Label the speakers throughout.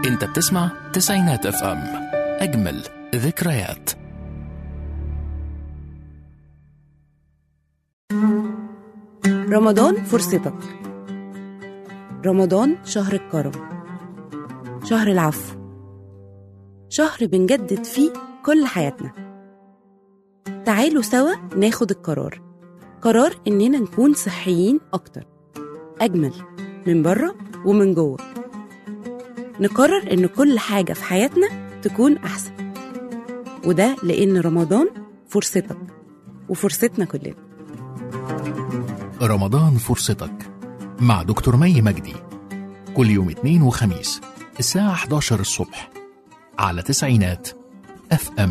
Speaker 1: انت بتسمع تسعينات اف ام اجمل ذكريات
Speaker 2: رمضان فرصتك رمضان شهر الكرم شهر العفو شهر بنجدد فيه كل حياتنا تعالوا سوا ناخد القرار قرار إننا نكون صحيين أكتر أجمل من بره ومن جوه نقرر إن كل حاجة في حياتنا تكون أحسن وده لأن رمضان فرصتك وفرصتنا كلنا
Speaker 1: رمضان فرصتك مع دكتور مي مجدي كل يوم اثنين وخميس الساعة 11 الصبح على تسعينات اف ام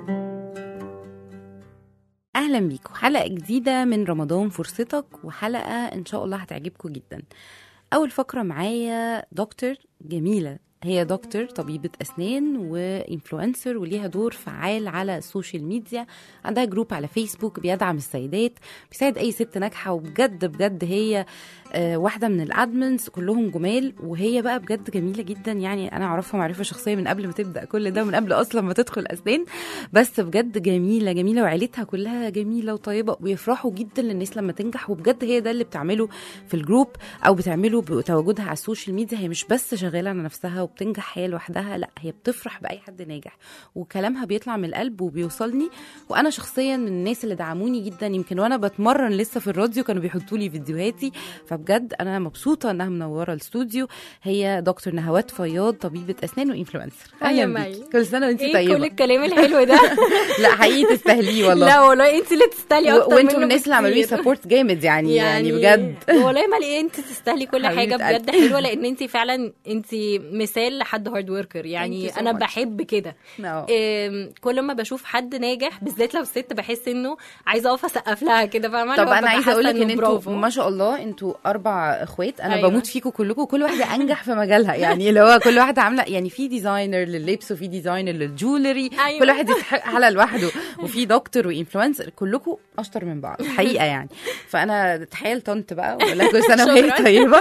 Speaker 2: اهلا بيكم حلقه جديده من رمضان فرصتك وحلقه ان شاء الله هتعجبكم جدا اول فقره معايا دكتور جميله هي دكتور طبيبة أسنان وإنفلونسر وليها دور فعال على السوشيال ميديا عندها جروب على فيسبوك بيدعم السيدات بيساعد أي ست ناجحة وبجد بجد هي آه، واحدة من الأدمنز كلهم جمال وهي بقى بجد جميلة جدا يعني أنا أعرفها معرفة شخصية من قبل ما تبدأ كل ده من قبل أصلا ما تدخل أسنان بس بجد جميلة جميلة وعيلتها كلها جميلة وطيبة ويفرحوا جدا للناس لما تنجح وبجد هي ده اللي بتعمله في الجروب أو بتعمله بتواجدها على السوشيال ميديا هي مش بس شغالة على نفسها وبتنجح هي لوحدها لا هي بتفرح بأي حد ناجح وكلامها بيطلع من القلب وبيوصلني وأنا شخصيا من الناس اللي دعموني جدا يمكن وأنا بتمرن لسه في الراديو كانوا بيحطوا لي فيديوهاتي فبجد انا مبسوطه انها منوره الاستوديو هي دكتور نهوات فياض طبيبه اسنان وانفلونسر
Speaker 3: هيا
Speaker 2: اهلا
Speaker 3: مي.
Speaker 2: بيكي كل سنه وانت
Speaker 3: ايه
Speaker 2: طيبه
Speaker 3: كل الكلام الحلو ده
Speaker 2: لا حقيقي تستاهليه والله
Speaker 3: لا والله انت اللي تستاهلي
Speaker 2: و-
Speaker 3: اكتر
Speaker 2: وانتوا من
Speaker 3: منه
Speaker 2: الناس اللي عملوا لي
Speaker 3: بكتير.
Speaker 2: سبورت جامد يعني يعني, بجد
Speaker 3: والله ما لقيت انت تستاهلي كل
Speaker 2: حبيبة
Speaker 3: حاجه بجد
Speaker 2: قلبي.
Speaker 3: حلوه لان انت فعلا انت مثال لحد هارد وركر يعني
Speaker 2: Thank you so
Speaker 3: انا
Speaker 2: much.
Speaker 3: بحب كده
Speaker 2: No.
Speaker 3: ام، كل ما بشوف حد ناجح بالذات لو ست بحس انه عايزه اقف اسقف لها كده فاهمه
Speaker 2: طب
Speaker 3: اللي هو
Speaker 2: انا
Speaker 3: ببقى
Speaker 2: عايزه اقول لك
Speaker 3: حاسة
Speaker 2: ان
Speaker 3: إنه
Speaker 2: انتوا
Speaker 3: برافو.
Speaker 2: ما شاء الله انتوا اربع اخوات انا
Speaker 3: أيوة.
Speaker 2: بموت فيكم كلكم كل واحده انجح في مجالها يعني اللي هو كل واحده عامله يعني في ديزاينر لللبس وفي ديزاينر للجولري
Speaker 3: أيوة.
Speaker 2: كل واحد يستحق حاله لوحده وفي دكتور وانفلونسر كلكم اشطر من بعض حقيقه يعني فانا تحيه لطنط بقى وبقول لها كل سنه وهي
Speaker 3: شكراً.
Speaker 2: طيبه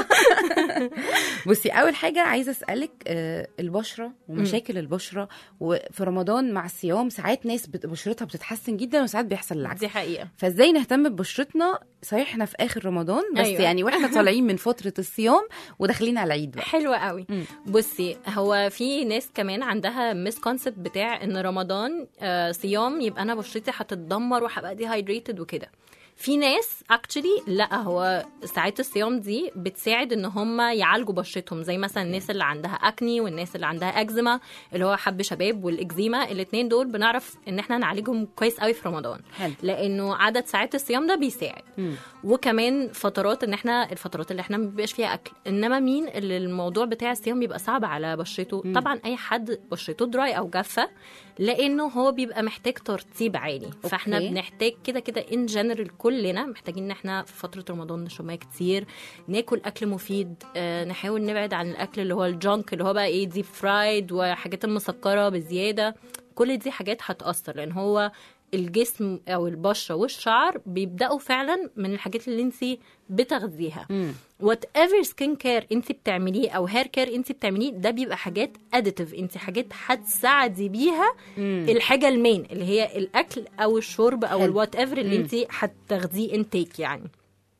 Speaker 2: بصي اول حاجه عايزه اسالك آه، البشره ومشاكل البشره وفي رمضان مع الصيام ساعات ناس بت- بشرتها بتتحسن جدا وساعات بيحصل العكس
Speaker 3: دي حقيقه
Speaker 2: فازاي نهتم ببشرتنا صحيح احنا في اخر رمضان بس أيوة.
Speaker 3: أيوة.
Speaker 2: يعني واحنا طالعين من فتره الصيام وداخلين على العيد بقى
Speaker 3: حلوة قوي
Speaker 2: مم.
Speaker 3: بصي هو في ناس كمان عندها مس كونسبت بتاع ان رمضان آه صيام يبقى انا بشرتي هتتدمر وهبقى دي هايدريتد وكده في ناس اكشلي لا هو ساعات الصيام دي بتساعد ان هم يعالجوا بشرتهم زي مثلا الناس اللي عندها اكني والناس اللي عندها اكزيما اللي هو حب شباب والاكزيما الاثنين دول بنعرف ان احنا نعالجهم كويس قوي في رمضان
Speaker 2: حلو
Speaker 3: لانه عدد ساعات الصيام ده بيساعد
Speaker 2: مم.
Speaker 3: وكمان فترات ان احنا الفترات اللي احنا ما بيبقاش فيها اكل انما مين اللي الموضوع بتاع الصيام بيبقى صعب على بشرته
Speaker 2: مم.
Speaker 3: طبعا اي حد بشرته دراي او جافه لانه هو بيبقى محتاج ترطيب عالي فاحنا
Speaker 2: أوكي.
Speaker 3: بنحتاج كده كده ان جنرال كلنا محتاجين ان احنا في فتره رمضان نشرب ميه كتير ناكل اكل مفيد آه نحاول نبعد عن الاكل اللي هو الجانك اللي هو بقى ايه ديب فرايد وحاجات المسكره بزياده كل دي حاجات هتاثر لان هو الجسم او البشره والشعر بيبداوا فعلا من الحاجات اللي انت بتاخديها
Speaker 2: مم.
Speaker 3: وات ايفر سكين كير انت بتعمليه او هير كير انت بتعمليه ده بيبقى حاجات اديتيف انت حاجات هتساعدي بيها
Speaker 2: مم.
Speaker 3: الحاجه المين اللي هي الاكل او الشرب او
Speaker 2: حلو.
Speaker 3: الوات ايفر اللي
Speaker 2: مم.
Speaker 3: انت هتاخديه انتيك يعني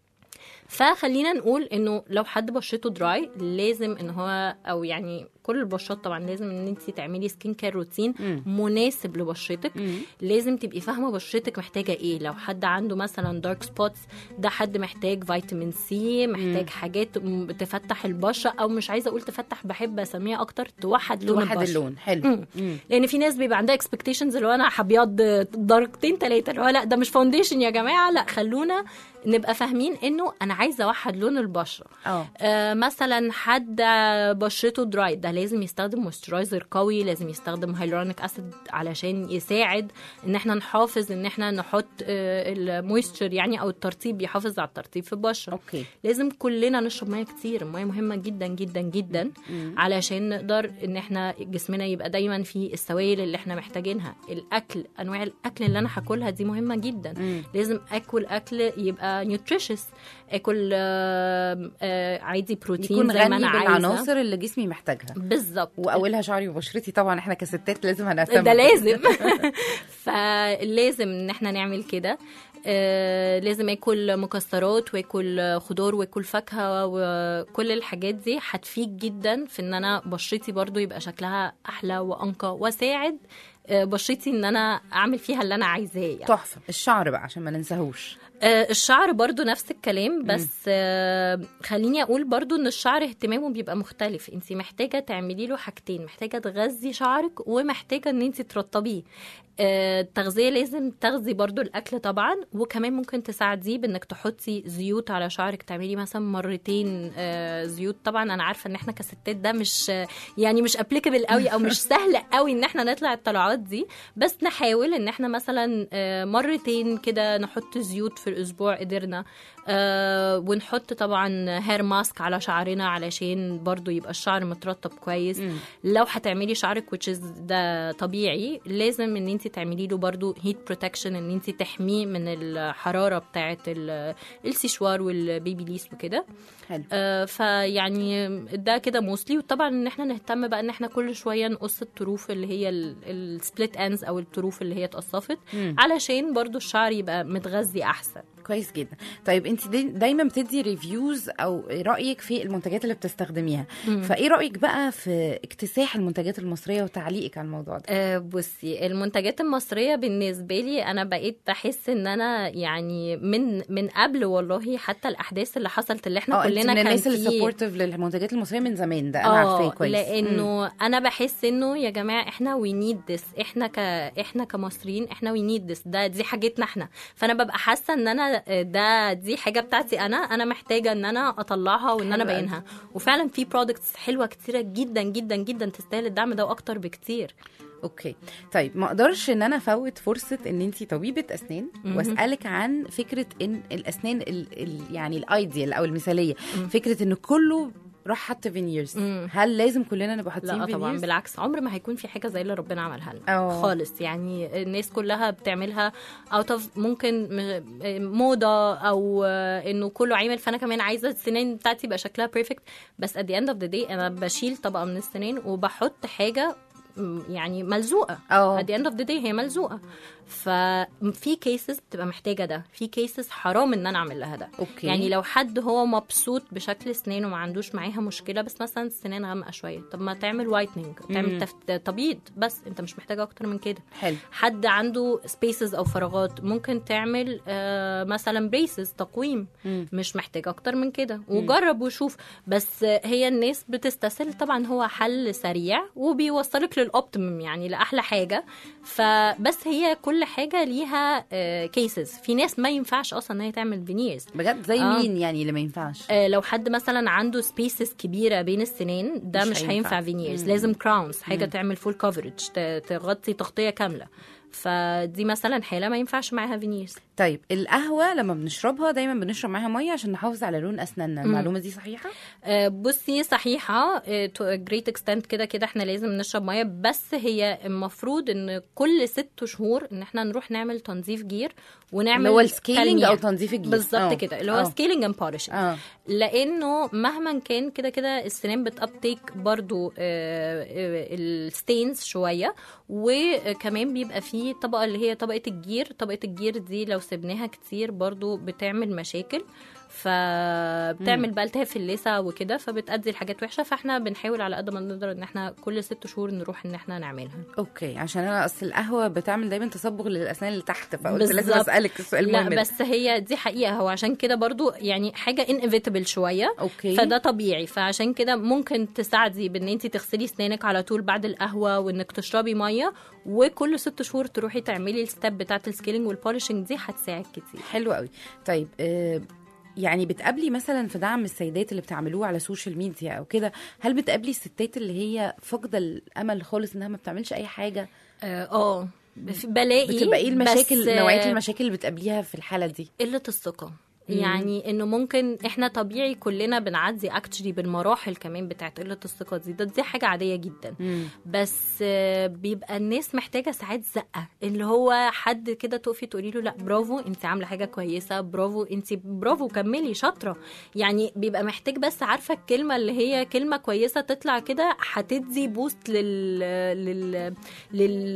Speaker 3: فخلينا نقول انه لو حد بشرته دراي لازم ان هو او يعني كل البشرات طبعا لازم ان انت تعملي سكين كير روتين
Speaker 2: مم.
Speaker 3: مناسب لبشرتك
Speaker 2: مم.
Speaker 3: لازم تبقي فاهمه بشرتك محتاجه ايه لو حد عنده مثلا دارك سبوتس ده حد محتاج فيتامين سي محتاج
Speaker 2: مم.
Speaker 3: حاجات م- تفتح البشره او مش عايزه اقول تفتح بحب اسميها اكتر توحد لون
Speaker 2: توحد
Speaker 3: البشره
Speaker 2: اللون حلو
Speaker 3: مم.
Speaker 2: مم.
Speaker 3: لان في ناس بيبقى عندها اكسبكتيشنز اللي هو انا هبيض درجتين ثلاثه اللي هو لا ده مش فاونديشن يا جماعه لا خلونا نبقى فاهمين انه انا عايزه اوحد لون البشره
Speaker 2: اه
Speaker 3: آه مثلا حد بشرته دراي ده لازم يستخدم مويسترايزر قوي لازم يستخدم هيلورونيك اسيد علشان يساعد ان احنا نحافظ ان احنا نحط آه المويستشر يعني او الترطيب يحافظ على الترطيب في البشره
Speaker 2: اوكي
Speaker 3: لازم كلنا نشرب ميه كتير الميه مهمه جدا جدا جدا
Speaker 2: مم.
Speaker 3: علشان نقدر ان احنا جسمنا يبقى دايما في السوائل اللي احنا محتاجينها الاكل انواع الاكل اللي انا هاكلها دي مهمه جدا
Speaker 2: مم.
Speaker 3: لازم اكل اكل يبقى ابقى نيوتريشس اكل آه، آه، عادي بروتين
Speaker 2: يكون
Speaker 3: زي ما
Speaker 2: غني
Speaker 3: انا عايزه
Speaker 2: بالعناصر اللي جسمي محتاجها
Speaker 3: بالظبط
Speaker 2: واولها شعري وبشرتي طبعا احنا كستات لازم هنهتم
Speaker 3: ده لازم فلازم ان احنا نعمل كده آه، لازم اكل مكسرات واكل خضار واكل فاكهه وكل الحاجات دي هتفيد جدا في ان انا بشرتي برضو يبقى شكلها احلى وانقى واساعد آه، بشرتي ان انا اعمل فيها اللي انا عايزاه يعني.
Speaker 2: تحفه الشعر بقى عشان ما ننساهوش
Speaker 3: آه، الشعر برضو نفس الكلام بس آه، خليني اقول برضو ان الشعر اهتمامه بيبقى مختلف انت محتاجه تعملي له حاجتين محتاجه تغذي شعرك ومحتاجه ان انت ترطبيه آه، التغذيه لازم تغذي برضو الاكل طبعا وكمان ممكن تساعديه بانك تحطي زيوت على شعرك تعملي مثلا مرتين آه، زيوت طبعا انا عارفه ان احنا كستات ده مش آه، يعني مش ابليكابل قوي او مش سهل قوي ان احنا نطلع الطلعات دي بس نحاول ان احنا مثلا آه، مرتين كده نحط زيوت في الاسبوع قدرنا آه ونحط طبعا هير ماسك على شعرنا علشان برضو يبقى الشعر مترطب كويس
Speaker 2: مم.
Speaker 3: لو هتعملي شعرك which is ده طبيعي لازم ان انت تعملي له برضو هيت بروتكشن ان انت تحميه من الحراره بتاعه ال- السيشوار والبيبي ليس وكده
Speaker 2: حلو
Speaker 3: آه، فيعني ده كده موسلي وطبعا ان احنا نهتم بقى ان احنا كل شويه نقص الطروف اللي هي السبليت اندز او الطروف اللي هي اتقصفت
Speaker 2: مم.
Speaker 3: علشان برضو الشعر يبقى متغذي احسن
Speaker 2: كويس جدا طيب انت دي دايما بتدي ريفيوز او رايك في المنتجات اللي بتستخدميها فايه رايك بقى في اكتساح المنتجات المصريه وتعليقك على الموضوع ده
Speaker 3: أه بصي المنتجات المصريه بالنسبه لي انا بقيت بحس ان انا يعني من من قبل والله حتى الاحداث اللي حصلت اللي احنا
Speaker 2: اه انت
Speaker 3: كلنا
Speaker 2: من
Speaker 3: كان
Speaker 2: الناس اللي
Speaker 3: في-
Speaker 2: سبورتيف للمنتجات المصريه من زمان ده انا عارفاه
Speaker 3: اه
Speaker 2: كويس مم.
Speaker 3: لانه انا بحس انه يا جماعه احنا وي نيد ذس احنا ك احنا كمصريين احنا وي نيد ذس ده دي حاجتنا احنا فانا ببقى حاسه ان انا ده دي حاجه بتاعتي انا انا محتاجه ان انا اطلعها وان انا
Speaker 2: حلو قوي.
Speaker 3: ابينها وفعلا في برودكتس حلوه كتيره جدا جدا جدا تستاهل الدعم ده واكتر بكتير
Speaker 2: اوكي طيب ما اقدرش ان انا افوت فرصه ان انت طبيبه اسنان
Speaker 3: مهم.
Speaker 2: واسالك عن فكره ان الاسنان ال ال يعني الايديال او المثاليه
Speaker 3: مم.
Speaker 2: فكره ان كله راح حط فينيرز
Speaker 3: مم.
Speaker 2: هل لازم كلنا نبقى حاطين
Speaker 3: لا طبعا
Speaker 2: فينيرز
Speaker 3: بالعكس عمر ما هيكون في حاجه زي اللي ربنا عملها لنا
Speaker 2: أوه.
Speaker 3: خالص يعني الناس كلها بتعملها اوت اوف ممكن م- موضه او آه، انه كله عامل فانا كمان عايزه السنان بتاعتي يبقى شكلها بيرفكت بس at the end of the day انا بشيل طبقه من السنان وبحط حاجه م- يعني ملزوقه
Speaker 2: اه
Speaker 3: at the end of the day هي ملزوقه ففي كيسز بتبقى محتاجه ده في كيسز حرام ان انا اعمل لها ده
Speaker 2: اوكي
Speaker 3: يعني لو حد هو مبسوط بشكل سنانه وما عندوش معاها مشكله بس مثلا السنان غامقه شويه طب ما تعمل وايتنينج
Speaker 2: مم.
Speaker 3: تعمل تفت... تبييض بس انت مش محتاج اكتر من كده
Speaker 2: حلو
Speaker 3: حد عنده سبيسز او فراغات ممكن تعمل آه مثلا بريسز تقويم
Speaker 2: مم.
Speaker 3: مش محتاج اكتر من كده وجرب وشوف بس آه، هي الناس بتستسهل طبعا هو حل سريع وبيوصلك للاوبتيمم يعني لاحلى حاجه فبس هي كل حاجه ليها كيسز في ناس ما ينفعش اصلا ان هي تعمل فينيرز
Speaker 2: بجد زي
Speaker 3: آه.
Speaker 2: مين يعني اللي ما ينفعش
Speaker 3: آه، لو حد مثلا عنده سبيسز كبيره بين السنان ده
Speaker 2: مش
Speaker 3: مش,
Speaker 2: هينفع.
Speaker 3: هينفع فينيرز
Speaker 2: مم.
Speaker 3: لازم كراونز حاجه تعمل فول كفرج تغطي تغطيه كامله فدي مثلا حاله ما ينفعش معاها فينيرز
Speaker 2: طيب القهوه لما بنشربها دايما بنشرب معاها ميه عشان نحافظ على لون اسناننا المعلومه دي صحيحه
Speaker 3: آه، بصي صحيحه تو جريت اكستنت كده كده احنا لازم نشرب ميه بس هي المفروض ان كل ست شهور ان احنا نروح نعمل تنظيف جير ونعمل
Speaker 2: اللي هو السكيلينج
Speaker 3: تلميع.
Speaker 2: او تنظيف الجير
Speaker 3: بالظبط
Speaker 2: آه.
Speaker 3: كده اللي هو
Speaker 2: آه.
Speaker 3: سكيلينج اند بولشنج
Speaker 2: اه
Speaker 3: لانه مهما كان كده كده السنان بتابتيك برضو الستينز شويه وكمان بيبقى فيه طبقه اللي هي طبقه الجير طبقه الجير دي لو سبناها كتير برضو بتعمل مشاكل فبتعمل بقى التهاب في اللثه وكده فبتأدي لحاجات وحشه فاحنا بنحاول على قد ما نقدر ان احنا كل ست شهور نروح ان احنا نعملها
Speaker 2: اوكي عشان انا اصل القهوه بتعمل دايما تصبغ للاسنان اللي تحت فقلت لازم
Speaker 3: بالظبط.
Speaker 2: اسالك السؤال المهم
Speaker 3: لا
Speaker 2: ده.
Speaker 3: بس هي دي حقيقه هو عشان كده برضو يعني حاجه انيفيتابل شويه
Speaker 2: اوكي
Speaker 3: فده طبيعي فعشان كده ممكن تساعدي بان انت تغسلي اسنانك على طول بعد القهوه وانك تشربي ميه وكل ست شهور تروحي تعملي الستep بتاعت السكيلينج والبولشنج دي هتساعد كتير
Speaker 2: حلو قوي طيب آه يعني بتقابلي مثلا في دعم السيدات اللي بتعملوه على السوشيال ميديا او كده هل بتقابلي الستات اللي هي فاقده الامل خالص انها ما بتعملش اي حاجه
Speaker 3: اه آه، بف- بلاقي
Speaker 2: بتبقى ايه المشاكل
Speaker 3: بس
Speaker 2: نوعيه
Speaker 3: آه،
Speaker 2: المشاكل اللي بتقابليها في الحاله دي
Speaker 3: قله الثقه يعني انه ممكن احنا طبيعي كلنا بنعدي اكشلي بالمراحل كمان بتاعت قله الثقه دي ده دي حاجه عاديه جدا
Speaker 2: مم.
Speaker 3: بس آه، بيبقى الناس محتاجه ساعات زقه اللي هو حد كده تقفي تقولي له لا برافو انت عامله حاجه كويسه برافو انت برافو كملي شاطره يعني بيبقى محتاج بس عارفه الكلمه اللي هي كلمه كويسه تطلع كده هتدي بوست لل... لل... لل...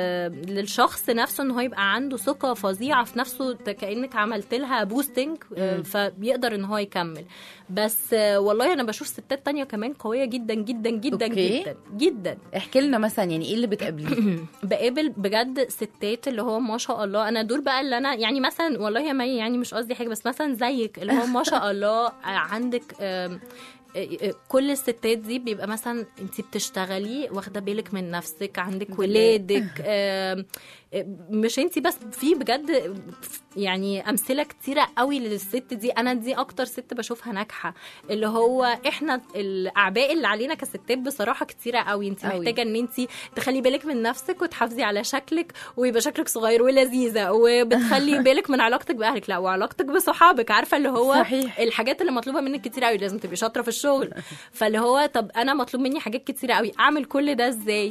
Speaker 3: للشخص نفسه ان هو يبقى عنده ثقه فظيعه في نفسه ت- كانك عملت لها بوستنج
Speaker 2: مم.
Speaker 3: فبيقدر ان هو يكمل بس آه، والله انا بشوف ستات تانية كمان قويه جدا جدا جدا
Speaker 2: أوكي.
Speaker 3: جدا جدا
Speaker 2: احكي لنا مثلا يعني ايه اللي بتقابليه
Speaker 3: بقابل بجد ستات اللي هو ما شاء الله انا دول بقى اللي انا يعني مثلا والله يا مي يعني مش قصدي حاجه بس مثلا زيك اللي هو ما شاء الله عندك آم، آه، آه، كل الستات دي بيبقى مثلا انت بتشتغلي واخده بالك من نفسك عندك ولادك آم، آه، مش انت بس في بجد يعني امثله كتيره قوي للست دي انا دي اكتر ست بشوفها ناجحه اللي هو احنا الاعباء اللي علينا كستات بصراحه كتيره قوي انت
Speaker 2: قوي.
Speaker 3: محتاجه ان انت تخلي بالك من نفسك وتحافظي على شكلك ويبقى شكلك صغير ولذيذه وبتخلي بالك من علاقتك باهلك لا وعلاقتك بصحابك عارفه اللي هو
Speaker 2: صحيح.
Speaker 3: الحاجات اللي مطلوبه منك كتير قوي لازم تبقي شاطره في الشغل فاللي هو طب انا مطلوب مني حاجات كتيره قوي اعمل كل ده ازاي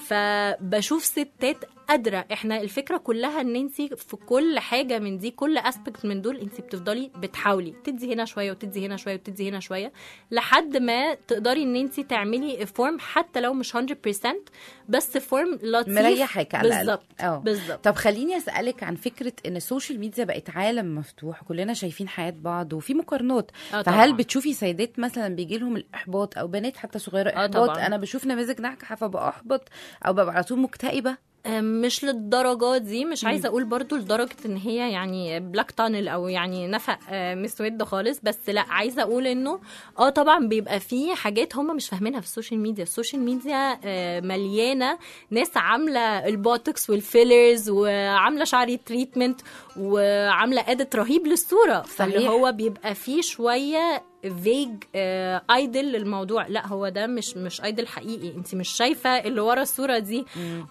Speaker 3: فبشوف ستات قادره احنا الفكره كلها ان انت في كل حاجه من دي كل اسبكت من دول انت بتفضلي بتحاولي تدي هنا شويه وتدي هنا شويه وتدي هنا شويه لحد ما تقدري ان انت تعملي فورم حتى لو مش 100% بس فورم لطيف
Speaker 2: مريحك على الأقل.
Speaker 3: بالظبط
Speaker 2: اه.
Speaker 3: بالظبط
Speaker 2: طب خليني اسالك عن فكره ان السوشيال ميديا بقت عالم مفتوح كلنا شايفين حياه بعض وفي مقارنات
Speaker 3: آه
Speaker 2: فهل
Speaker 3: طبعاً.
Speaker 2: بتشوفي سيدات مثلا بيجي لهم الاحباط او بنات حتى صغيره
Speaker 3: آه
Speaker 2: احباط
Speaker 3: طبعاً.
Speaker 2: انا بشوف نماذج ناجحه فباحبط او ببقى على طول مكتئبه
Speaker 3: مش للدرجه دي مش عايزه اقول برضو لدرجه ان هي يعني بلاك تانل او يعني نفق آه، مسود خالص بس لا عايزه اقول انه اه طبعا بيبقى في حاجات هم مش فاهمينها في السوشيال ميديا السوشيال ميديا آه، مليانه ناس عامله البوتوكس والفيلرز وعامله شعري تريتمنت وعامله ادت رهيب للصوره فاللي
Speaker 2: صحيح.
Speaker 3: هو بيبقى فيه شويه فيج ايدل للموضوع لا هو ده مش مش ايدل حقيقي انت مش شايفه اللي ورا الصوره دي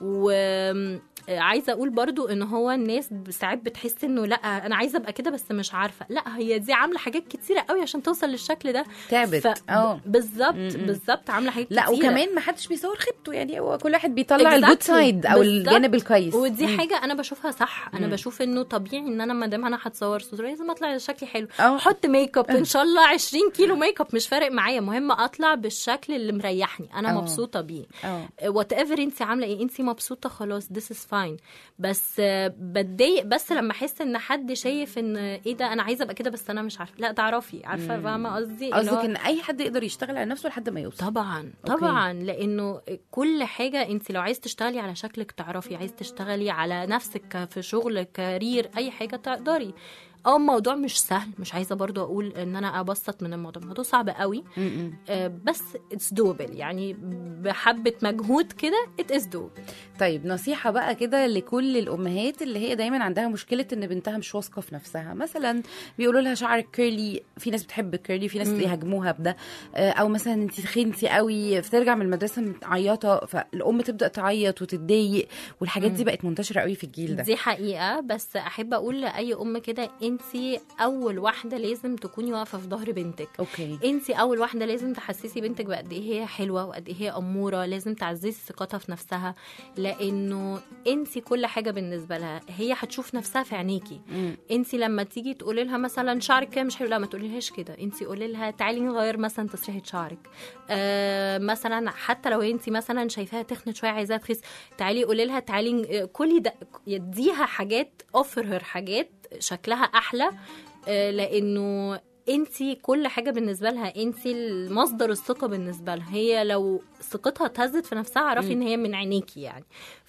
Speaker 3: وعايزه اقول برضو ان هو الناس ساعات بتحس انه لا انا عايزه ابقى كده بس مش عارفه لا هي دي عامله حاجات كتيره قوي عشان توصل للشكل ده
Speaker 2: تعبت اه
Speaker 3: بالظبط
Speaker 2: م-م.
Speaker 3: بالظبط عامله حاجات
Speaker 2: لا
Speaker 3: كتيرة.
Speaker 2: وكمان ما حدش بيصور خيبته يعني هو كل واحد بيطلع
Speaker 3: Exactly.
Speaker 2: الجود سايد او
Speaker 3: بالظبط.
Speaker 2: الجانب الكويس
Speaker 3: ودي
Speaker 2: مم.
Speaker 3: حاجه انا بشوفها صح انا
Speaker 2: مم.
Speaker 3: بشوف انه طبيعي ان انا ما دام انا هتصور صوره لازم اطلع شكلي حلو
Speaker 2: اه.
Speaker 3: احط ميك اب ان شاء الله 20 كيلو ميك اب مش فارق معايا مهم اطلع بالشكل اللي مريحني انا
Speaker 2: اه.
Speaker 3: مبسوطه بيه
Speaker 2: اه
Speaker 3: وات ايفر انت عامله ايه انت مبسوطه خلاص this is fine بس آه، بتضايق بس لما احس ان حد شايف ان ايه ده انا عايزه ابقى كده بس انا مش عارفه لا تعرفي عارفه
Speaker 2: مم.
Speaker 3: فاهمه قصدي اللي
Speaker 2: قصدك
Speaker 3: هو-
Speaker 2: ان اي حد يقدر يشتغل على نفسه لحد ما يوصل
Speaker 3: طبعا
Speaker 2: أوكي.
Speaker 3: طبعا لانه كل حاجه انت لو عايز تشتغلي على شكلك تعرفي عايز تشتغلي على نفسك ك- في شغل كارير اي حاجه تقدري اه الموضوع مش سهل مش عايزه برضو اقول ان انا ابسط من الموضوع الموضوع صعب قوي
Speaker 2: م-م.
Speaker 3: آه، بس اتس دوبل يعني بحبه مجهود كده ات از دوبل
Speaker 2: طيب نصيحة بقى كده لكل الأمهات اللي هي دايما عندها مشكلة إن بنتها مش واثقة في نفسها مثلا بيقولوا لها شعرك كيرلي في ناس بتحب الكيرلي في ناس
Speaker 3: مم.
Speaker 2: يهاجموها بده آه، أو مثلا أنت تخنتي قوي فترجع من المدرسة متعيطة فالأم تبدأ تعيط وتتضايق والحاجات دي بقت منتشرة قوي في الجيل ده
Speaker 3: دي حقيقه بس احب اقول لاي ام كده انت اول واحده لازم تكوني واقفه في ظهر بنتك
Speaker 2: أوكي
Speaker 3: انت اول واحده لازم تحسسي بنتك بقد ايه هي حلوه وقد ايه هي اموره لازم تعززي ثقتها في نفسها لانه انت كل حاجه بالنسبه لها هي هتشوف نفسها في عينيكي
Speaker 2: مم.
Speaker 3: انت لما تيجي تقولي لها مثلا شعرك كده مش حلو لا ما تقوليلهاش كده انت قولي لها تعالي نغير مثلا تسريحه شعرك آه مثلا حتى لو انت مثلا شايفاها تخنت شويه عايزاها تخس تعالي قولي لها تعالي ن- كلي ده يديها حاجات اوفر هير حاجات شكلها احلى آه، لانه انت كل حاجه بالنسبه لها انت مصدر الثقه بالنسبه لها هي لو ثقتها اتهزت في نفسها اعرفي ان هي من عينيكي يعني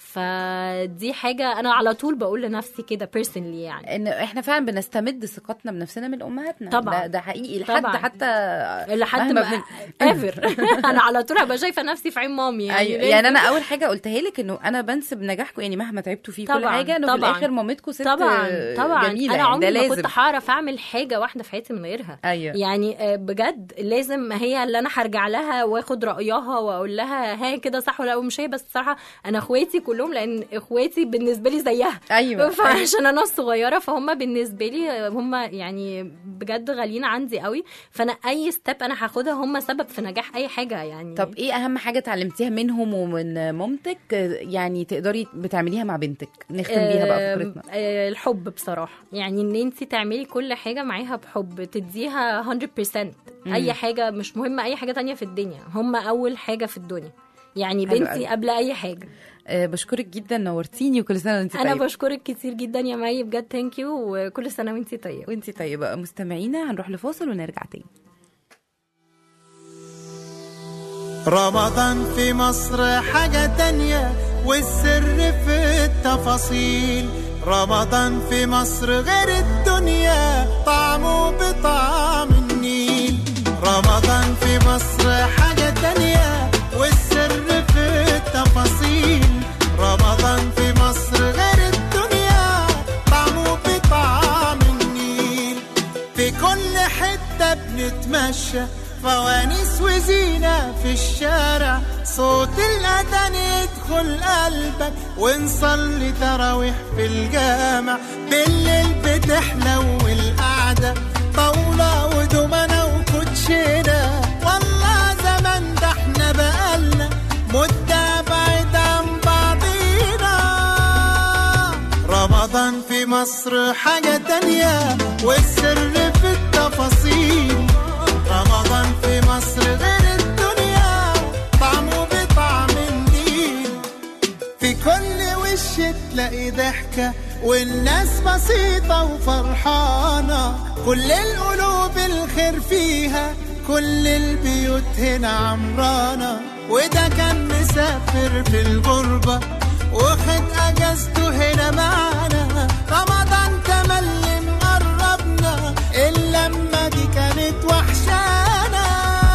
Speaker 3: فدي حاجه انا على طول بقول لنفسي كده بيرسونلي يعني
Speaker 2: ان احنا فعلا بنستمد ثقتنا بنفسنا من امهاتنا
Speaker 3: طبعاً.
Speaker 2: ده, ده حقيقي لحد
Speaker 3: طبعاً.
Speaker 2: حتى
Speaker 3: لحد
Speaker 2: مهما
Speaker 3: ما
Speaker 2: بن-
Speaker 3: ايفر انا على طول هبقى شايفه نفسي في عين مامي يعني
Speaker 2: ايوه يعني انا اول حاجه قلتها لك انه انا بنسب نجاحكم يعني مهما تعبتوا فيه كل
Speaker 3: طبعاً،
Speaker 2: حاجه انه في
Speaker 3: طبعاً.
Speaker 2: الاخر مامتكم ست
Speaker 3: طبعا طبعا
Speaker 2: جميله
Speaker 3: انا
Speaker 2: يعني ده
Speaker 3: عمري ما
Speaker 2: لازم
Speaker 3: كنت هعرف اعمل حاجه واحده في حياتي من غير غيرها
Speaker 2: ايوه
Speaker 3: يعني آه، بجد لازم هي اللي انا هرجع لها واخد رايها واقول لها ها كده صح ولا مش هي بس بصراحه انا اخواتي كلهم لان اخواتي بالنسبه لي زيها
Speaker 2: ايوه
Speaker 3: فعشان انا الصغيره فهم بالنسبه لي هم يعني بجد غاليين عندي قوي فانا اي ستيب انا هاخدها هم سبب في نجاح اي حاجه يعني
Speaker 2: طب ايه اهم حاجه اتعلمتيها منهم ومن مامتك آه، يعني تقدري بتعمليها مع بنتك نختم بيها بقى
Speaker 3: آم،
Speaker 2: فكرتنا
Speaker 3: آه، الحب بصراحه يعني ان انت تعملي كل حاجه معاها بحب تديها 100% اي حاجه مش مهمه اي حاجه تانية في الدنيا هم اول حاجه في الدنيا يعني
Speaker 2: حلو
Speaker 3: بنتي
Speaker 2: قوي.
Speaker 3: قبل اي حاجه
Speaker 2: آه، بشكرك جدا نورتيني وكل سنه وانت
Speaker 3: انا
Speaker 2: طيبه
Speaker 3: بشكرك كتير جدا يا مي بجد ثانك يو وكل سنه وانت طيبه
Speaker 2: وانت طيبه مستمعينا هنروح لفاصل ونرجع تاني
Speaker 4: رمضان في مصر حاجة تانية والسر في التفاصيل رمضان في مصر غير الدنيا طعمه بطعم النيل رمضان في مصر حاجة تانية والسر في التفاصيل رمضان في مصر غير الدنيا طعمه بطعم النيل في كل حتة بنتمشى فوانيس وزينة في الشارع صوت الأذان يدخل قلبك ونصلي تراويح في الجامع بالليل بتحلو القعدة طاولة ودومنة وكوتشينة والله زمان ده احنا بقالنا مدة بعيد عن بعضينا رمضان في مصر حاجة تانية والسر في التفاصيل رمضان في مصر غير الدنيا طعمه بطعم النيل في كل وش تلاقي ضحكة والناس بسيطة وفرحانة كل القلوب الخير فيها كل البيوت هنا عمرانة وده كان مسافر في الغربة واخد اجازته هنا معانا رمضان تملي مقربنا اللمة دي كانت وحشانا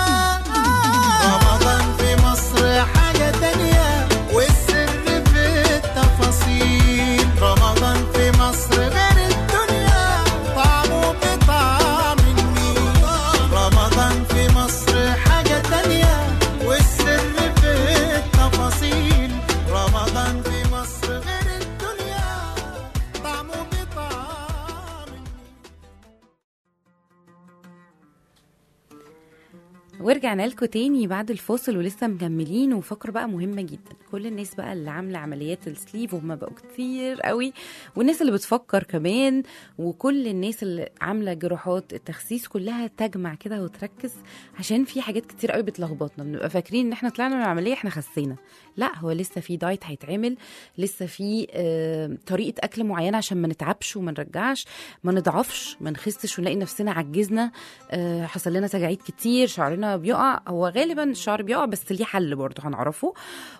Speaker 4: رمضان في مصر حاجة تانية والسر في التفاصيل رمضان في مصر غير الدنيا طعمه بطعم النيل رمضان في مصر حاجة تانية والسر في التفاصيل رمضان في مصر غير الدنيا طعمه بطعم النيل
Speaker 2: ورجعنا لكم تاني بعد الفاصل ولسه مكملين وفقرة بقى مهمة جدا كل الناس بقى اللي عاملة عمليات السليف وهم بقوا كتير قوي والناس اللي بتفكر كمان وكل الناس اللي عاملة جراحات التخسيس كلها تجمع كده وتركز عشان في حاجات كتير قوي بتلخبطنا بنبقى فاكرين ان احنا طلعنا من العملية احنا خسينا لا هو لسه في دايت هيتعمل لسه في آه طريقة اكل معينة عشان ما نتعبش وما نرجعش ما نضعفش ما نخسش ونلاقي نفسنا عجزنا آه حصل لنا تجاعيد كتير شعرنا بيقع هو غالبا الشعر بيقع بس ليه حل برضه هنعرفه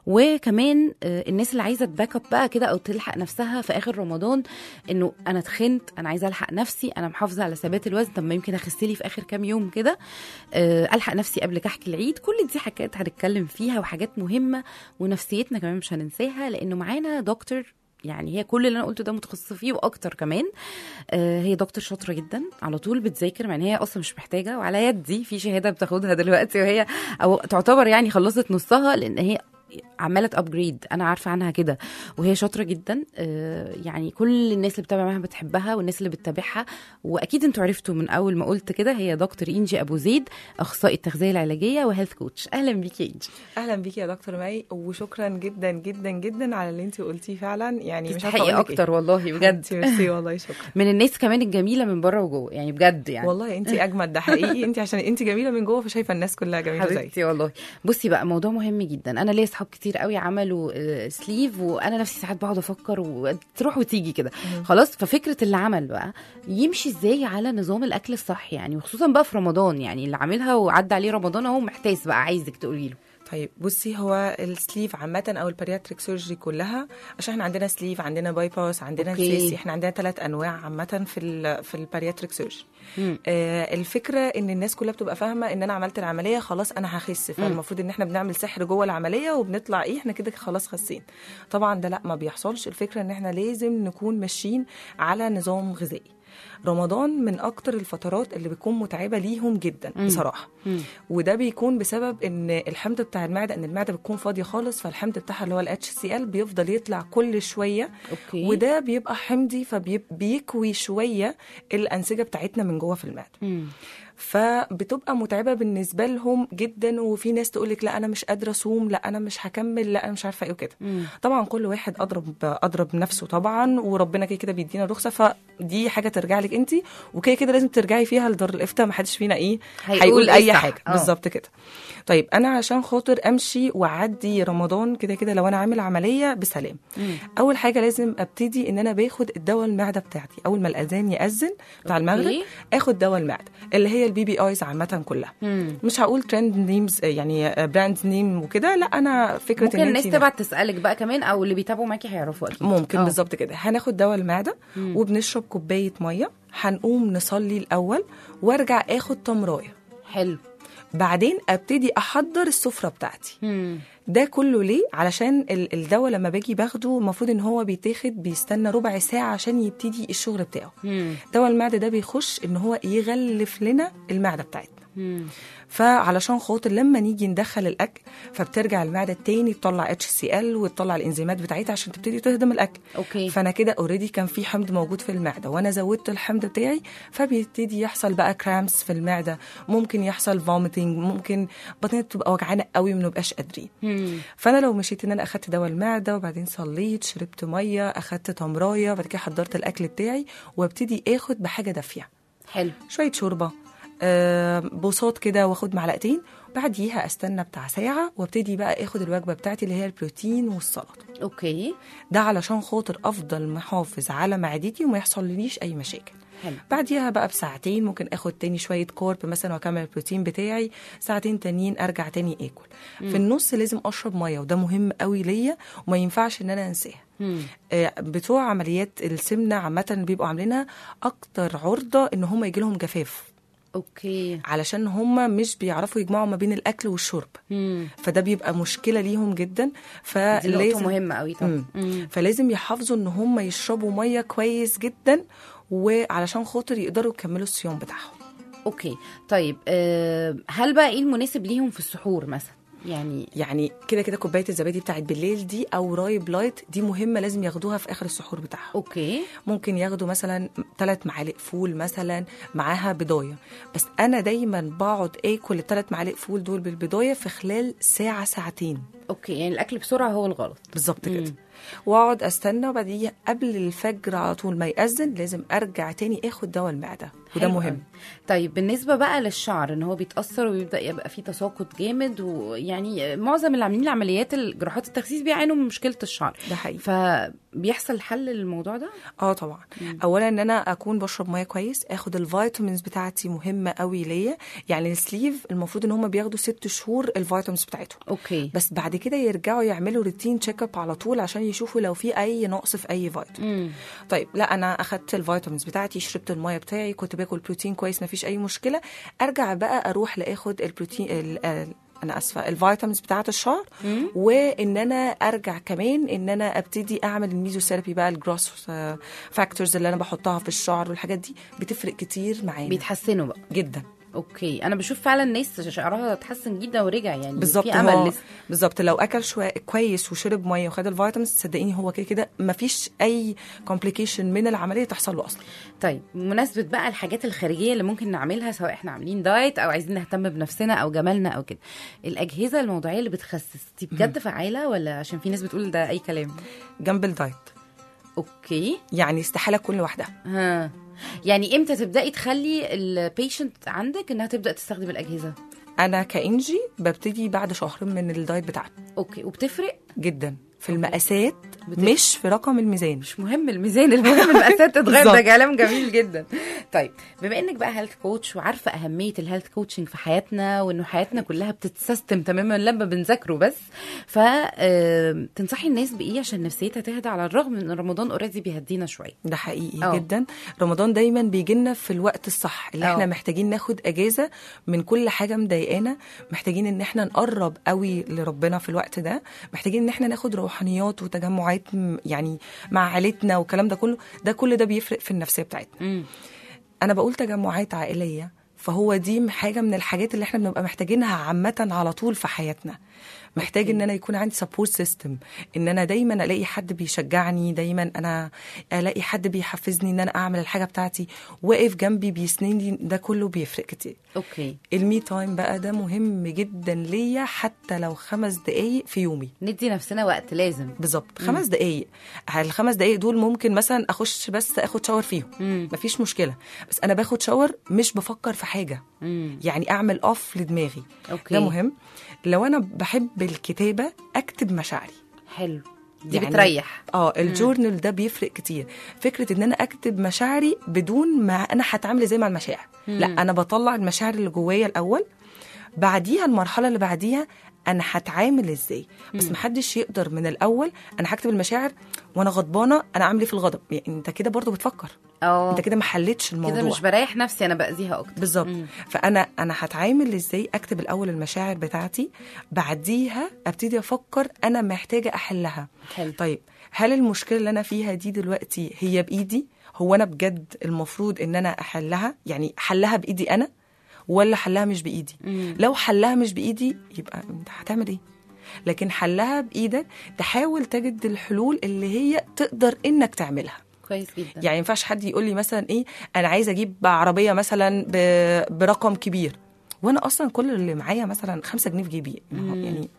Speaker 2: وكمان آه الناس اللي عايزه تباك اب بقى كده او تلحق نفسها في اخر رمضان انه انا اتخنت انا عايزه الحق نفسي انا محافظه على ثبات الوزن طب ما يمكن اخس لي في اخر كام يوم كده آه الحق نفسي قبل كحك العيد كل دي حاجات هنتكلم فيها وحاجات مهمه ونفسيتنا كمان مش هننساها لانه معانا دكتور يعني هي كل اللي انا قلته ده متخصصه فيه واكتر كمان آه هي دكتور شاطره جدا على طول بتذاكر مع ان هي اصلا مش محتاجه وعلى يدي في شهاده بتاخدها دلوقتي وهي او تعتبر يعني خلصت نصها لان هي عماله ابجريد انا عارفه عنها كده وهي شاطره جدا آه، يعني كل الناس اللي بتتابع معاها بتحبها والناس اللي بتتابعها واكيد انتوا عرفتوا من اول ما قلت كده هي دكتور انجي ابو زيد اخصائي التغذيه العلاجيه وهيلث كوتش اهلا بيكي يا انجي
Speaker 5: اهلا بيكي يا دكتور مي وشكرا جدا جدا جدا على اللي انت قلتيه فعلا يعني مش عارفه
Speaker 2: تستحقي
Speaker 5: اقول لك
Speaker 2: اكتر والله
Speaker 5: ايه
Speaker 2: بجد
Speaker 5: انت ميرسي والله شكرا
Speaker 2: من الناس كمان الجميله من بره وجوه يعني بجد يعني
Speaker 5: والله انت اجمد ده حقيقي انت عشان انت جميله من جوه فشايفه الناس كلها جميله زيك
Speaker 2: حبيبتي والله بصي بقى موضوع مهم جدا انا ليا اصحاب كتير قوي عملوا آه، سليف وانا نفسي ساعات بقعد افكر وتروح وتيجي كده خلاص ففكره اللي عمل بقى يمشي ازاي على نظام الاكل الصحي يعني وخصوصا بقى في رمضان يعني اللي عاملها وعدى عليه رمضان اهو محتاس بقى عايزك تقولي له
Speaker 5: طيب بصي هو السليف عامة أو البارياتريك سيرجري كلها عشان احنا عندنا سليف عندنا باي باس عندنا
Speaker 2: أوكي.
Speaker 5: نسيسي احنا عندنا ثلاث أنواع عامة في ال في البارياتريك سيرجري
Speaker 2: مم.
Speaker 5: آه الفكرة إن الناس كلها بتبقى فاهمة إن أنا عملت العملية خلاص أنا هخس فالمفروض إن احنا بنعمل سحر جوه العملية وبنطلع إيه احنا كده خلاص خاسين طبعا ده لا ما بيحصلش الفكرة إن احنا لازم نكون ماشيين على نظام غذائي رمضان من اكتر الفترات اللي بتكون متعبه ليهم جدا
Speaker 2: مم.
Speaker 5: بصراحه
Speaker 2: مم.
Speaker 5: وده بيكون بسبب ان الحمض بتاع المعده ان المعده بتكون فاضيه خالص فالحمض بتاعها اللي هو الاتش سي ال بيفضل يطلع كل شويه
Speaker 2: اوكي
Speaker 5: وده بيبقى حمضي فبيكوي شويه الانسجه بتاعتنا من جوه في المعده
Speaker 2: مم.
Speaker 5: فبتبقى متعبه بالنسبه لهم جدا وفي ناس تقول لك لا انا مش قادره اصوم لا انا مش هكمل لا انا مش عارفه ايه وكده
Speaker 2: مم.
Speaker 5: طبعا كل واحد اضرب اضرب نفسه طبعا وربنا كده كده بيدينا رخصه فدي حاجه ترجع لك انت وكده كده لازم ترجعي فيها لدار الافتاء ما حدش فينا ايه
Speaker 2: هيقول
Speaker 5: هيقول
Speaker 2: إيه
Speaker 5: اي
Speaker 2: الصح.
Speaker 5: حاجه
Speaker 2: آه.
Speaker 5: بالظبط كده طيب انا عشان خاطر امشي واعدي رمضان كده كده لو انا عامل عمليه بسلام
Speaker 2: مم.
Speaker 5: اول حاجه لازم ابتدي ان انا باخد الدواء المعده بتاعتي اول ما الاذان ياذن بتاع المغرب
Speaker 2: أوكي.
Speaker 5: اخد دواء المعده اللي هي البي بي ايز عامه كلها
Speaker 2: مم.
Speaker 5: مش هقول ترند نيمز يعني براند نيم وكده لا انا فكره
Speaker 2: ممكن
Speaker 5: ان
Speaker 2: الناس
Speaker 5: انتي-
Speaker 2: تبعت تسالك بقى كمان او اللي بيتابعوا معاكي هيعرفوا اكيد
Speaker 5: ممكن
Speaker 2: آه.
Speaker 5: بالظبط كده هناخد دواء المعده
Speaker 2: مم.
Speaker 5: وبنشرب كوبايه ميه هنقوم نصلي الاول وارجع اخد تمرايه
Speaker 2: حلو
Speaker 5: بعدين ابتدي احضر السفره بتاعتي
Speaker 2: مم.
Speaker 5: ده كله ليه علشان ال- الدواء لما باجي باخده المفروض ان هو بيتاخد بيستنى ربع ساعه عشان يبتدي الشغل بتاعه
Speaker 2: مم.
Speaker 5: دواء المعده ده بيخش ان هو يغلف لنا المعده بتاعتنا
Speaker 2: مم.
Speaker 5: فعلشان خاطر لما نيجي ندخل الاكل فبترجع المعده تاني تطلع اتش سي ال وتطلع الانزيمات بتاعتها عشان تبتدي تهضم الاكل
Speaker 2: اوكي
Speaker 5: فانا كده اوريدي كان في حمض موجود في المعده وانا زودت الحمض بتاعي فبيبتدي يحصل بقى كرامس في المعده ممكن يحصل فوميتنج ممكن بطننا تبقى وجعانه قوي ما نبقاش قادرين
Speaker 2: مم.
Speaker 5: فانا لو مشيت ان انا اخدت دواء المعده وبعدين صليت شربت ميه اخدت تمرايه بعد كده حضرت الاكل بتاعي وابتدي اخد بحاجه دافيه
Speaker 2: حلو
Speaker 5: شويه شوربه آه، بوصات كده واخد معلقتين بعديها استنى بتاع ساعه وابتدي بقى اخد الوجبه بتاعتي اللي هي البروتين والسلطه
Speaker 2: اوكي
Speaker 5: ده علشان خاطر افضل محافظ على معدتي وما يحصلليش اي مشاكل
Speaker 2: حلو
Speaker 5: بعديها بقى بساعتين ممكن اخد تاني شويه كورب مثلا واكمل البروتين بتاعي ساعتين تانيين ارجع تاني اكل في النص لازم اشرب ميه وده مهم قوي ليا وما ينفعش ان انا انساه
Speaker 2: مم.
Speaker 5: آه، بتوع عمليات السمنه عامه اللي بيبقوا عاملينها اكتر عرضه ان هم يجي لهم جفاف
Speaker 2: اوكي
Speaker 5: علشان هم مش بيعرفوا يجمعوا ما بين الاكل والشرب
Speaker 2: مم.
Speaker 5: فده بيبقى مشكله ليهم جدا
Speaker 2: دي نقطة
Speaker 5: فلازم
Speaker 2: مهمة قوي طبعا
Speaker 5: مم.
Speaker 2: مم.
Speaker 5: فلازم يحافظوا ان هم يشربوا ميه كويس جدا وعلشان خاطر يقدروا يكملوا الصيام بتاعهم
Speaker 2: اوكي طيب آه، هل بقى ايه المناسب ليهم في السحور مثلا يعني
Speaker 5: يعني كده كده كوبايه الزبادي بتاعت بالليل دي او رايب لايت دي مهمه لازم ياخدوها في اخر السحور بتاعهم
Speaker 2: اوكي
Speaker 5: ممكن ياخدوا مثلا ثلاث معالق فول مثلا معاها بضايه بس انا دايما بقعد اكل الثلاث معالق فول دول بالبضايه في خلال ساعه ساعتين
Speaker 2: اوكي يعني الاكل بسرعة هو الغلط
Speaker 5: بالظبط
Speaker 2: مم.
Speaker 5: كده واقعد استنى وبعدين قبل الفجر على طول ما يأذن لازم ارجع تاني اخد دواء المعده وده
Speaker 2: حلو
Speaker 5: مهم
Speaker 2: قوي. طيب بالنسبه بقى للشعر ان هو بيتاثر ويبدا يبقى فيه تساقط جامد ويعني معظم اللي عاملين العمليات الجراحات التخسيس بيعانوا من مشكله الشعر
Speaker 5: ده حقيقي
Speaker 2: فبيحصل حل للموضوع ده
Speaker 5: اه طبعا اولا ان انا اكون بشرب ميه كويس اخد الفيتامينز بتاعتي مهمه قوي ليا يعني السليف المفروض ان هم بياخدوا ست شهور الفيتامينز بتاعتهم
Speaker 2: اوكي
Speaker 5: بس بعد كده يرجعوا يعملوا روتين تشيك اب على طول عشان يشوفوا لو في اي نقص في اي فيتامين
Speaker 2: مم.
Speaker 5: طيب لا انا اخدت الفيتامينز بتاعتي شربت الميه بتاعي كنت باكل بروتين كويس مفيش اي مشكله ارجع بقى اروح لاخد البروتين ال- ال- انا اسفه الفيتامينز بتاعه الشعر وان انا ارجع كمان ان انا ابتدي اعمل الميزوثيرابي بقى الجروس فاكتورز اللي انا بحطها في الشعر والحاجات دي بتفرق كتير معانا
Speaker 2: بيتحسنوا بقى
Speaker 5: جدا
Speaker 2: اوكي انا بشوف فعلا ناس شعرها اتحسن جدا ورجع يعني
Speaker 5: بالظبط
Speaker 2: في
Speaker 5: هو-
Speaker 2: امل لسه
Speaker 5: بالظبط لو اكل شويه كويس وشرب ميه وخد الفيتامينز صدقيني هو كده كده مفيش اي كومبليكيشن من العمليه تحصل له اصلا
Speaker 2: طيب بمناسبة بقى الحاجات الخارجية اللي ممكن نعملها سواء احنا عاملين دايت او عايزين نهتم بنفسنا او جمالنا او كده الأجهزة الموضوعية اللي بتخسس دي بجد فعالة ولا عشان في ناس بتقول ده أي كلام
Speaker 5: جنب الدايت
Speaker 2: اوكي
Speaker 5: يعني استحاله تكون لوحدها
Speaker 2: ها يعني امتى تبدأي تخلي البيشنت عندك انها تبدأ تستخدم الأجهزة
Speaker 5: انا كانجي ببتدي بعد شهر من الدايت بتاعنا
Speaker 2: اوكي وبتفرق
Speaker 5: جدا في المقاسات
Speaker 2: بتفرق.
Speaker 5: مش في رقم الميزان
Speaker 2: مش مهم الميزان المهم المقاسات تتغير ده
Speaker 5: بالظبط.
Speaker 2: كلام جميل جدا طيب بما انك بقى هيلث كوتش وعارفه اهميه الهيلث كوتشنج في حياتنا وانه حياتنا كلها بتتسيستم تماما لما بنذاكره بس ف آه، تنصحي الناس بايه عشان نفسيتها تهدى على الرغم من ان رمضان اوريدي بيهدينا شويه
Speaker 5: ده حقيقي
Speaker 2: أه.
Speaker 5: أوه. جدا رمضان دايما بيجي لنا في الوقت الصح اللي
Speaker 2: أه.
Speaker 5: احنا محتاجين ناخد اجازه من كل حاجه مضايقانا محتاجين ان احنا نقرب قوي لربنا في الوقت ده محتاجين ان احنا ناخد روحانيات وتجمعات تجمعات م- يعني مع عيلتنا والكلام ده كله ده كل ده بيفرق في النفسيه بتاعتنا
Speaker 2: مم.
Speaker 5: انا بقول تجمعات عائليه فهو دي حاجه من الحاجات اللي احنا بنبقى محتاجينها عامه على طول في حياتنا محتاج ان انا يكون عندي سبورت سيستم ان انا دايما الاقي حد بيشجعني دايما انا الاقي حد بيحفزني ان انا اعمل الحاجه بتاعتي واقف جنبي بيسندني ده كله بيفرق كتير
Speaker 2: اوكي
Speaker 5: المي تايم بقى ده مهم جدا ليا حتى لو خمس دقايق في يومي
Speaker 2: ندي نفسنا وقت لازم
Speaker 5: بالظبط خمس دقايق الخمس دقايق دول ممكن مثلا اخش بس اخد شاور فيهم
Speaker 2: مم.
Speaker 5: مفيش مشكله بس انا باخد شاور مش بفكر في حاجه
Speaker 2: مم.
Speaker 5: يعني اعمل اوف لدماغي
Speaker 2: اوكي
Speaker 5: ده مهم لو انا بحب الكتابه اكتب مشاعري
Speaker 2: حلو دي
Speaker 5: يعني-
Speaker 2: بتريح
Speaker 5: اه الجورنال ده بيفرق كتير فكره ان انا اكتب مشاعري بدون ما انا هتعامل ازاي مع المشاعر لا انا بطلع المشاعر اللي جوايا الاول بعديها المرحله اللي بعديها انا هتعامل ازاي بس محدش يقدر من الاول انا هكتب المشاعر وانا غضبانه انا عامل ايه في الغضب يعني انت كده برضو بتفكر
Speaker 2: اه
Speaker 5: انت كده ما حلتش الموضوع
Speaker 2: كده مش بريح نفسي انا باذيها اكتر
Speaker 5: بالظبط فانا انا هتعامل ازاي اكتب الاول المشاعر بتاعتي بعديها ابتدي افكر انا محتاجه احلها
Speaker 2: حلو.
Speaker 5: طيب هل المشكله اللي انا فيها دي دلوقتي هي بايدي هو انا بجد المفروض ان انا احلها يعني حلها بايدي انا ولا حلها مش بايدي لو حلها مش بايدي يبقى انت هتعمل ايه لكن حلها بايدك تحاول تجد الحلول اللي هي تقدر انك تعملها
Speaker 2: كويس جدا
Speaker 5: يعني ما ينفعش حد يقول لي مثلا ايه انا عايزه اجيب عربيه مثلا ب- برقم كبير وانا اصلا كل اللي معايا مثلا خمسة جنيه في جيبي ما هو يعني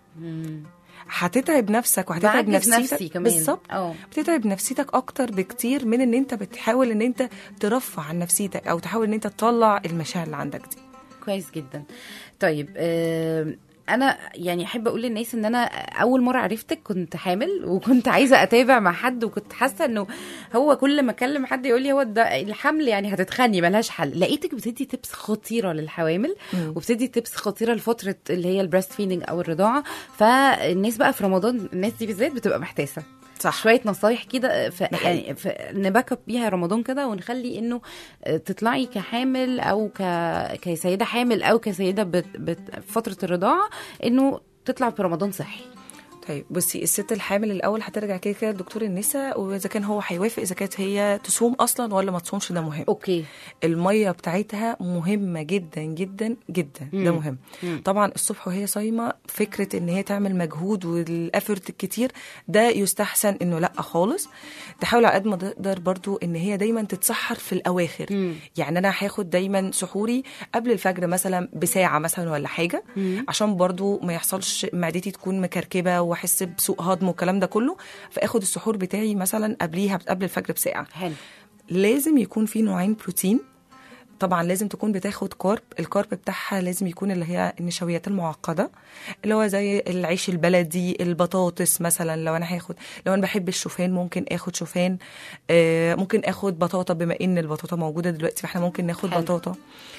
Speaker 5: هتتعب نفسك وهتتعب
Speaker 2: بعجز
Speaker 5: نفسيتك
Speaker 2: نفسي كمان.
Speaker 5: بالظبط
Speaker 2: اه.
Speaker 5: بتتعب نفسيتك اكتر بكتير من ان انت بتحاول ان انت ترفع عن نفسيتك او تحاول ان انت تطلع المشاعر اللي عندك دي
Speaker 2: كويس جدا طيب آه انا يعني احب اقول للناس ان انا اول مره عرفتك كنت حامل وكنت عايزه اتابع مع حد وكنت حاسه انه هو كل ما اكلم حد يقول لي هو ده الحمل يعني هتتخني ملهاش حل لقيتك بتدي تبس خطيره للحوامل وبتدي تبس خطيره لفتره اللي هي البريست فيدنج او الرضاعه فالناس بقى في رمضان الناس دي بالذات بتبقى محتاسه
Speaker 5: صح
Speaker 2: شويه نصايح كده ف...
Speaker 5: ده حقيقي.
Speaker 2: يعني ف... نباك اب بيها رمضان كده ونخلي انه تطلعي كحامل او ك... كسيده حامل او كسيده بت... بت... في فتره الرضاعه انه تطلع في رمضان صحي
Speaker 5: طيب بصي الست الحامل الاول هترجع كده كده لدكتور النساء واذا كان هو هيوافق اذا كانت هي تصوم اصلا ولا ما تصومش ده مهم
Speaker 2: اوكي
Speaker 5: الميه بتاعتها مهمه جدا جدا جدا ده مهم طبعا الصبح وهي صايمه فكره ان هي تعمل مجهود والافورت الكتير ده يستحسن انه لا خالص تحاول على قد ما تقدر برضو ان هي دايما تتسحر في الاواخر يعني انا هاخد دايما سحوري قبل الفجر مثلا بساعه مثلا ولا حاجه عشان برضو ما يحصلش معدتي تكون مكركبه واحس بسوء هضم والكلام ده كله فاخد السحور بتاعي مثلا قبليها قبل الفجر بساعه
Speaker 2: حلو
Speaker 5: لازم يكون في نوعين بروتين طبعا لازم تكون بتاخد كارب الكارب بتاعها لازم يكون اللي هي النشويات المعقده اللي هو زي العيش البلدي البطاطس مثلا لو انا هاخد لو انا بحب الشوفان ممكن اخد شوفان آه ممكن اخد بطاطا بما ان البطاطا موجوده دلوقتي فاحنا ممكن ناخد
Speaker 2: حلو.
Speaker 5: بطاطا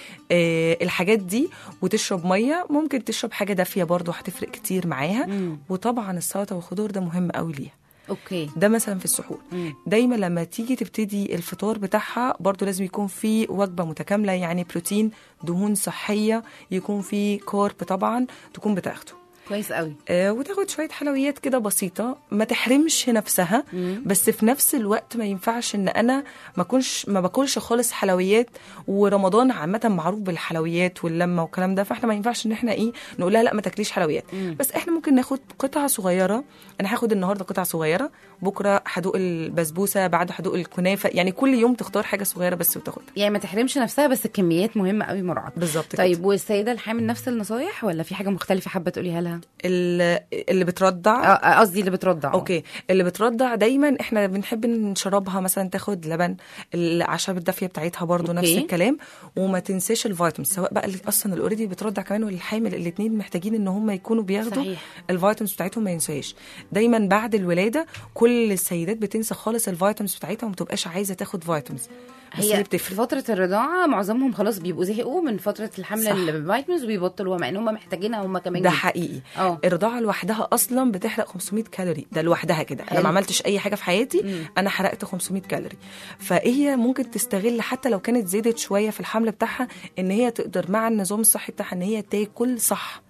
Speaker 5: آه الحاجات دي وتشرب ميه ممكن تشرب حاجه دافيه برضو هتفرق كتير معاها وطبعا السلطه والخضار ده مهم قوي ليها
Speaker 2: اوكي
Speaker 5: ده مثلا في السحور دايما لما تيجي تبتدي الفطار بتاعها برضو لازم يكون في وجبه متكامله يعني بروتين دهون صحيه يكون في كارب طبعا تكون بتاخده
Speaker 2: كويس قوي
Speaker 5: آه وتاخد شويه حلويات كده بسيطه ما تحرمش نفسها بس في نفس الوقت ما ينفعش ان انا ما اكونش ما باكلش خالص حلويات ورمضان عامه معروف بالحلويات واللمه والكلام ده فاحنا ما ينفعش ان احنا ايه نقول لها لا ما تاكليش حلويات بس احنا ممكن ناخد قطعه صغيره انا هاخد النهارده قطعه صغيره بكره هدوق البسبوسه بعده هدوق الكنافه يعني كل يوم تختار حاجه صغيره بس وتاخدها
Speaker 2: يعني ما تحرمش نفسها بس الكميات مهمه قوي مراعاه
Speaker 5: بالظبط
Speaker 2: طيب
Speaker 5: كده.
Speaker 2: والسيده الحامل نفس النصايح ولا في حاجه مختلفه حابه تقوليها لها
Speaker 5: ال- اللي بترضع
Speaker 2: آه، آه، قصدي اللي بترضع
Speaker 5: اوكي اللي بترضع دايما احنا بنحب نشربها مثلا تاخد لبن الاعشاب الدافيه بتاعتها برضو
Speaker 2: أوكي.
Speaker 5: نفس الكلام وما تنساش الفيتامينز سواء بقى اللي اصلا الاوريدي بترضع كمان والحامل الاثنين محتاجين ان هم يكونوا بياخدوا
Speaker 2: صحيح.
Speaker 5: الفيتامينز بتاعتهم ما ينساهاش دايما بعد الولاده كل السيدات بتنسى خالص الفيتامينز بتاعتها وما بتبقاش عايزه تاخد فيتامينز بس هي
Speaker 2: هي في
Speaker 5: بتفرق
Speaker 2: فترة الرضاعة معظمهم خلاص بيبقوا زهقوا من فترة الحمل
Speaker 5: صح.
Speaker 2: الفيتامينز وبيبطلوها مع ان هم محتاجينها هم كمان
Speaker 5: ده
Speaker 2: جدا.
Speaker 5: حقيقي
Speaker 2: اه.
Speaker 5: الرضاعه لوحدها اصلا بتحرق 500 كالوري ده لوحدها كده انا
Speaker 2: حلو.
Speaker 5: ما عملتش اي حاجه في حياتي انا حرقت 500 كالوري فهي ممكن تستغل حتى لو كانت زادت شويه في الحمل بتاعها ان هي تقدر مع النظام الصحي بتاعها ان هي تاكل صح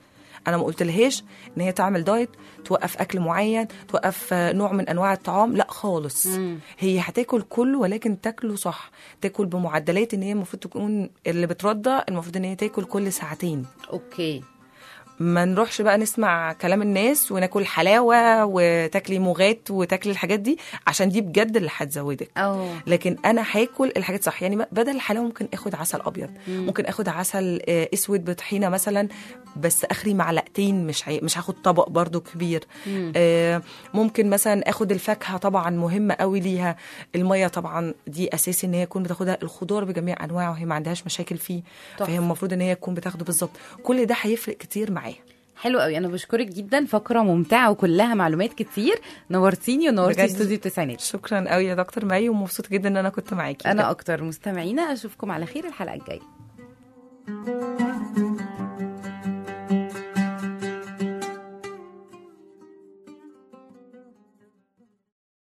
Speaker 5: انا ما قلتلهاش ان هي تعمل دايت توقف اكل معين توقف آه، نوع من انواع الطعام لا خالص هي هتاكل كله ولكن تاكله صح تاكل بمعدلات ان هي المفروض تكون اللي بترضع المفروض ان هي تاكل كل ساعتين
Speaker 2: اوكي
Speaker 5: ما نروحش بقى نسمع كلام الناس وناكل حلاوه وتاكلي موغات وتاكلي الحاجات دي عشان دي بجد اللي هتزودك
Speaker 2: اه
Speaker 5: لكن انا هاكل الحاجات صح يعني بدل الحلاوه ممكن اخد عسل ابيض ممكن اخد عسل آه، اسود بطحينه مثلا بس اخري معلقتين مش هي... مش هاخد طبق برضو كبير آه، ممكن مثلا اخد الفاكهه طبعا مهمه قوي ليها الميه طبعا دي اساسي ان هي تكون بتاخدها الخضار بجميع انواعه وهي ما عندهاش مشاكل فيه
Speaker 2: تحفة.
Speaker 5: فهي المفروض ان هي تكون بتاخده بالظبط كل ده هيفرق كتير معاها
Speaker 2: حلو قوي انا بشكرك جدا فقره ممتعه وكلها معلومات كتير نورتيني ونورتي
Speaker 5: بجد.
Speaker 2: استوديو التسعينات
Speaker 5: شكرا قوي يا دكتور مي ومبسوطه جدا ان انا كنت معاكي
Speaker 2: انا اكتر مستمعينا اشوفكم على خير الحلقه الجايه